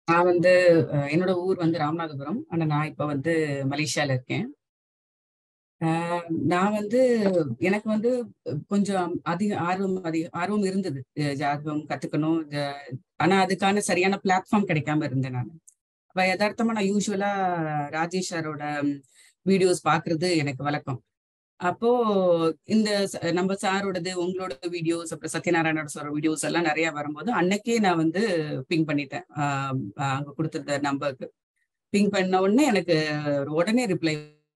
நான் வந்து அஹ், என்னோட ஊர் வந்து ராமநாதபுரம் ஆனா நான் இப்ப வந்து மலேசியால இருக்கேன் ஆஹ் நான் வந்து எனக்கு வந்து கொஞ்சம் அதிக ஆர்வம் அதிக ஆர்வம் இருந்தது அஹ் ஜாதகம் கத்துக்கணும் ஜ- ஆனா அதுக்கான சரியான பிளாட்ஃபார்ம் கிடைக்காம இருந்தேன் நான் அப்ப யதார்த்தமா நான் யூஸ்வலா ராஜேஷ் சாரோட வீடியோஸ் பாக்குறது எனக்கு வழக்கம் அப்போ இந்த ச- நம்ம சாரோடது உங்களோட வீடியோஸ் அப்புறம் சத்யநாராயணோட சார் வீடியோஸ் எல்லாம் நிறைய வரும்போது அன்னைக்கே நான் வந்து பிங் பண்ணிட்டேன் ஆஹ் ஆஹ் அங்க கொடுத்திருந்த நம்பருக்கு பிங் பண்ண உடனே எனக்கு உடனே ரிப்ளை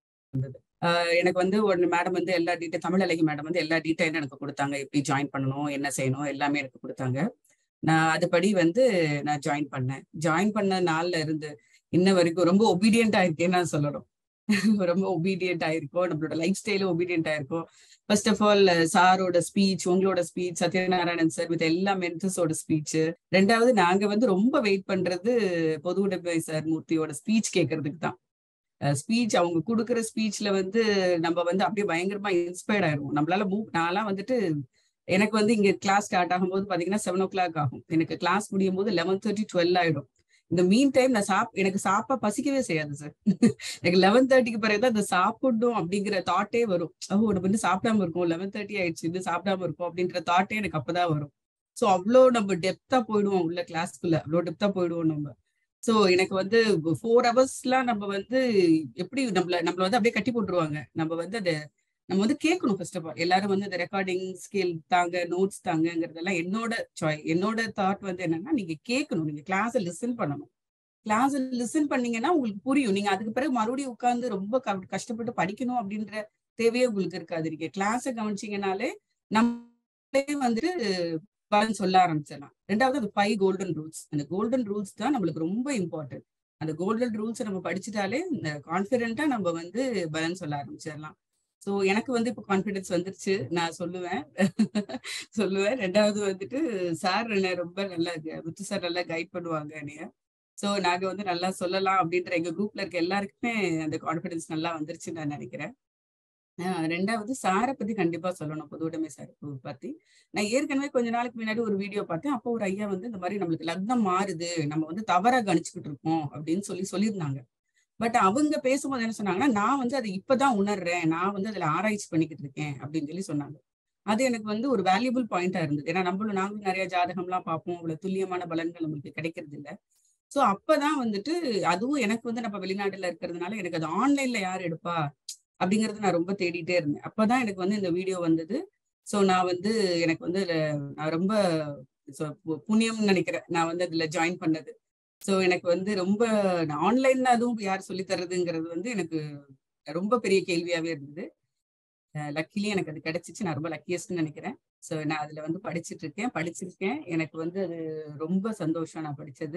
ஆஹ் எனக்கு வந்து ஒரு மேடம் வந்து எல்லா டீட்டெயில் தமிழ் அழகி மேடம் வந்து எல்லா டீட்டெயிலும் எனக்கு கொடுத்தாங்க எப்படி ஜாயின் பண்ணணும் என்ன செய்யணும் எல்லாமே எனக்கு கொடுத்தாங்க நான் அதுபடி வந்து நான் ஜாயின் பண்ணேன் ஜாயின் பண்ண நாள்ல இருந்து இன்ன வரைக்கும் ரொம்ப ஒபீடியன்ட் ஆயிருக்கேன்னு நான் சொல்லணும் ரொம்ப ஒபீடியன்ட் ஆயிருக்கோம் நம்மளோட லைஃப் ஸ்டைலும் ஒபீடியன்ட் ஆயிருக்கும் ஃபர்ஸ்ட் ஆஃப் ஆல் சாரோட ஸ்பீச் உங்களோட ஸ்பீச் சத்யநாராயணன் சார் வித் எல்லா மென்டர்ஸோட ஸ்பீச் ரெண்டாவது நாங்க வந்து ரொம்ப வெயிட் பண்றது பொது உடைமை சார் மூர்த்தியோட ஸ்பீச் கேட்கறதுக்கு தான் ஸ்பீச் அவங்க கொடுக்குற ஸ்பீச்ல வந்து நம்ம வந்து அப்படியே பயங்கரமா இன்ஸ்பயர்ட் ஆயிரும் நம்மளால மூவ் நான்லாம் வந்துட்டு எனக்கு வந்து இங்க கிளாஸ் ஸ்டார்ட் ஆகும்போது பாத்தீங்கன்னா செவன் ஓ கிளாக் ஆகும் எனக்கு கிளாஸ் முடியும் போது லெவன் தேர்ட்டி டுவெல் ஆயிடும் இந்த மீன் டைம் நான் சாப் எனக்கு சாப்பா பசிக்கவே செய்யாது சார் எனக்கு லெவன் தேர்ட்டிக்கு பிறகுதான் இந்த சாப்பிடணும் அப்படிங்கிற தாட்டே வரும் ஓ நம்ம வந்து சாப்பிடாம இருக்கோம் லெவன் தேர்ட்டி ஆயிடுச்சு இன்னும் சாப்பிடாம இருக்கோம் அப்படின்ற தாட்டே எனக்கு அப்பதான் வரும் சோ அவ்வளோ நம்ம டெப்தா போயிடுவோம் உள்ள கிளாஸ்க்குள்ள அவ்வளோ டெப்தா போயிடுவோம் நம்ம சோ எனக்கு வந்து ஃபோர் ஹவர்ஸ்லாம் நம்ம வந்து எப்படி நம்மள நம்மள வந்து அப்படியே கட்டி போட்டுருவாங்க நம்ம வந்து அதை நம்ம வந்து கேட்கணும் ஃபர்ஸ்ட் ஆஃப் ஆல் எல்லாரும் வந்து அந்த ரெக்கார்டிங் ஸ்கில் தாங்க நோட்ஸ் தாங்கங்கிறதெல்லாம் என்னோட சாய் என்னோட தாட் வந்து என்னன்னா நீங்க கேட்கணும் நீங்க கிளாஸை லிசன் பண்ணணும் கிளாஸ் லிசன் பண்ணீங்கன்னா உங்களுக்கு புரியும் நீங்க அதுக்கு பிறகு மறுபடியும் உட்கார்ந்து ரொம்ப க- கஷ்டப்பட்டு படிக்கணும் அப்படின்ற தேவையே உங்களுக்கு இருக்காது நீங்க கிளாஸை கவனிச்சீங்கனாலே நம்மளே வந்துட்டு பலன் சொல்ல ஆரம்பிச்சிடலாம் ரெண்டாவது அது ஃபைவ் கோல்டன் ரூல்ஸ் அந்த கோல்டன் ரூல்ஸ் தான் நம்மளுக்கு ரொம்ப இம்பார்ட்டன்ட் அந்த கோல்டன் ரூல்ஸை நம்ம படிச்சுட்டாலே இந்த கான்ஃபிடென்ட்டா நம்ம வந்து பலன் சொல்ல ஆரம்பிச்சிடலாம் ஸோ எனக்கு வந்து இப்போ கான்ஃபிடன்ஸ் வந்துருச்சு நான் சொல்லுவேன் சொல்லுவேன் ரெண்டாவது வந்துட்டு சார் என்ன ரொம்ப நல்லா முத்து சார் நல்லா கைட் பண்ணுவாங்க என்னைய ஸோ நாங்க வந்து நல்லா சொல்லலாம் அப்படின்ற எங்க குரூப்ல இருக்க எல்லாருக்குமே அந்த கான்ஃபிடன்ஸ் நல்லா வந்துருச்சுன்னு நான் நினைக்கிறேன் ஆஹ் ரெண்டாவது சாரை பத்தி கண்டிப்பா சொல்லணும் பொது உடைமை சார் பத்தி நான் ஏற்கனவே கொஞ்ச நாளுக்கு முன்னாடி ஒரு வீடியோ பார்த்தேன் அப்போ ஒரு ஐயா வந்து இந்த மாதிரி நம்மளுக்கு லக்னம் மாறுது நம்ம வந்து தவறா கணிச்சுக்கிட்டு இருக்கோம் அப்படின்னு சொல்லி சொல்லியிருந்தாங்க பட் அவங்க பேசும்போது என்ன சொன்னாங்கன்னா நான் வந்து அதை இப்பதான் உணர்றேன் நான் வந்து அதுல ஆராய்ச்சி பண்ணிக்கிட்டு இருக்கேன் அப்படின்னு சொல்லி சொன்னாங்க அது எனக்கு வந்து ஒரு வேல்யூபிள் பாயிண்டா இருந்தது ஏன்னா நம்மளும் நாங்களும் நிறைய ஜாதகம்லாம் பார்ப்போம் அவ்வளவு துல்லியமான பலன்கள் நம்மளுக்கு கிடைக்கிறது இல்ல சோ அப்பதான் வந்துட்டு அதுவும் எனக்கு வந்து நம்ம வெளிநாட்டுல இருக்கிறதுனால எனக்கு அது ஆன்லைன்ல யார் எடுப்பா அப்படிங்கறது நான் ரொம்ப தேடிட்டே இருந்தேன் அப்பதான் எனக்கு வந்து இந்த வீடியோ வந்தது சோ நான் வந்து எனக்கு வந்து இதுல நான் ரொம்ப so பு- புண்ணியம்னு நினைக்கிறேன் நான் வந்து அதுல ஜாயின் பண்ணது சோ எனக்கு வந்து ரொம்ப ஆன்லைன்ல அதுவும் யார் சொல்லி தர்றதுங்கிறது வந்து எனக்கு ரொம்ப பெரிய கேள்வியாவே இருந்தது லக்கிலி எனக்கு அது கிடைச்சிச்சு நான் ரொம்ப லக்கியஸ்ட்னு நினைக்கிறேன் சோ நான் அதுல வந்து படிச்சிட்டு இருக்கேன் படிச்சிருக்கேன் எனக்கு வந்து அது ரொம்ப சந்தோஷம் நான் படிச்சது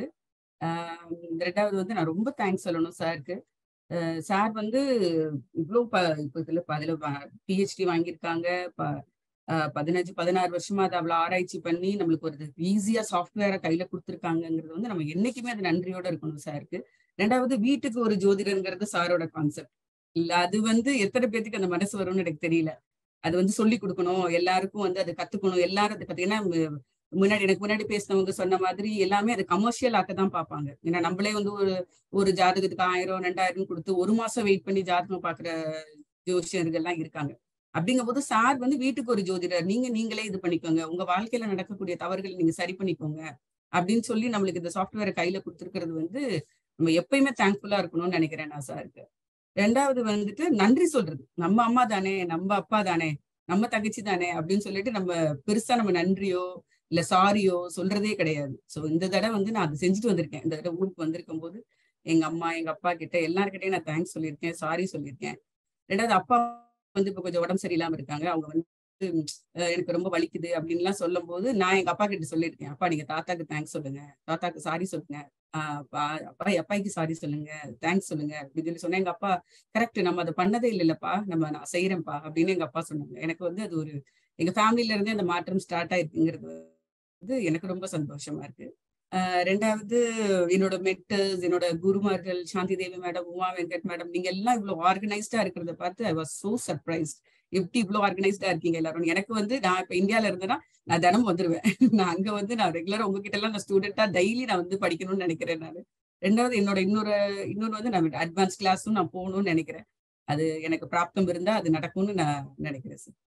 ஆஹ் ரெண்டாவது வந்து நான் ரொம்ப தேங்க்ஸ் சொல்லணும் சாருக்கு சார் வந்து இவ்வளோ ப இப்போ இதுல ப- அதுல பிஹெச்டி வாங்கியிருக்காங்க ப- ஆஹ் பதினஞ்சு பதினாறு வருஷமா அதை அவ்வளோ ஆராய்ச்சி பண்ணி நம்மளுக்கு ஒரு ஈஸியா சாஃப்ட்வேரை கையில கொடுத்துருக்காங்கங்கிறது வந்து நம்ம என்னைக்குமே அது நன்றியோட இருக்கணும் சாருக்கு ரெண்டாவது வீட்டுக்கு ஒரு ஜோதிடங்கிறது சாரோட கான்செப்ட் இல்ல அது வந்து எத்தனை பேத்துக்கு அந்த மனசு வரும்னு எனக்கு தெரியல அது வந்து சொல்லி கொடுக்கணும் எல்லாருக்கும் வந்து அது கத்துக்கணும் எல்லாரும் அது பாத்தீங்கன்னா மு- முன்னாடி எனக்கு முன்னாடி பேசினவங்க சொன்ன மாதிரி எல்லாமே அது கமர்ஷியல் ஆக்க தான் பார்ப்பாங்க ஏன்னா நம்மளே வந்து ஒரு ஒரு ஜாதகத்துக்கு ஆயிரம் ரெண்டாயிரம் கொடுத்து ஒரு மாசம் வெயிட் பண்ணி ஜாதகம் பாக்குற ஜோசியர்கள்லாம் இருக்காங்க அப்படிங்கும்போது சார் வந்து வீட்டுக்கு ஒரு ஜோதிடர் நீங்க நீங்களே இது பண்ணிக்கோங்க உங்க வாழ்க்கையில நடக்கக்கூடிய தவறுகளை நீங்க சரி பண்ணிக்கோங்க அப்படின்னு சொல்லி நம்மளுக்கு இந்த சாஃப்ட்வேரை கையில கொடுத்துருக்கிறது வந்து நம்ம எப்பயுமே தேங்க்ஃபுல்லா இருக்கணும்னு நினைக்கிறேன் நான் சாருக்கு ரெண்டாவது வந்துட்டு நன்றி சொல்றது நம்ம அம்மா தானே நம்ம அப்பா தானே நம்ம தங்கச்சி தானே அப்படின்னு சொல்லிட்டு நம்ம பெருசா நம்ம நன்றியோ இல்ல சாரியோ சொல்றதே கிடையாது சோ இந்த தடவை வந்து நான் அதை செஞ்சுட்டு வந்திருக்கேன் இந்த தடவை ஊருக்கு வந்திருக்கும் போது எங்க அம்மா எங்க அப்பா கிட்ட எல்லார்கிட்டயும் நான் தேங்க்ஸ் சொல்லியிருக்கேன் சாரி சொல்லியிருக்கேன் ரெண்டாவது அப்பா வந்து இப்ப கொஞ்சம் உடம்பு சரியில்லாம இருக்காங்க அவங்க வந்து அஹ் எனக்கு ரொம்ப வலிக்குது அப்படின்லாம் சொல்லும் போது நான் எங்க அப்பா கிட்ட சொல்லியிருக்கேன் அப்பா நீங்க தாத்தாக்கு தேங்க்ஸ் சொல்லுங்க தாத்தாக்கு சாரி சொல்லுங்க ஆஹ் அப்பா அப்பா அப்பாய்க்கு சாரி சொல்லுங்க தேங்க்ஸ் சொல்லுங்க அப்படின்னு சொல்லி சொன்னேன் எங்க அப்பா கரெக்ட் நம்ம அதை பண்ணதே இல்லைல்லப்பா நம்ம நான் செய்யறேன்ப்பா அப்படின்னு எங்க அப்பா சொன்னாங்க எனக்கு வந்து அது ஒரு எங்க ஃபேமிலில இருந்தே அந்த மாற்றம் ஸ்டார்ட் ஆயிருக்குங்கிறது வந்து எனக்கு ரொம்ப சந்தோஷமா இருக்கு ஆஹ் ரெண்டாவது என்னோட மெட்டர்ஸ் என்னோட குருமார்கள் சாந்தி தேவி மேடம் உமா வெங்கட் மேடம் நீங்க எல்லாம் இவ்வளவு ஆர்கனைஸ்டா இருக்கிறத பார்த்து ஐ வாஸ் சோ சர்ப்ரைஸ்ட் எப்படி இவ்வளவு ஆர்கனைஸ்டா இருக்கீங்க எல்லாரும் எனக்கு வந்து நான் இப்ப இந்தியால இருந்தேன்னா நான் தினமும் வந்துருவேன் நான் அங்க வந்து நான் ரெகுலரா உங்ககிட்ட எல்லாம் நான் ஸ்டூடெண்டா டெய்லி நான் வந்து படிக்கணும்னு நினைக்கிறேன் நான் ரெண்டாவது என்னோட இன்னொரு இன்னொரு வந்து நான் அட்வான்ஸ் கிளாஸும் நான் போகணும்னு நினைக்கிறேன் அது எனக்கு பிராப்தம் இருந்தா அது நடக்கும்னு நான் நினைக்கிறேன் சார்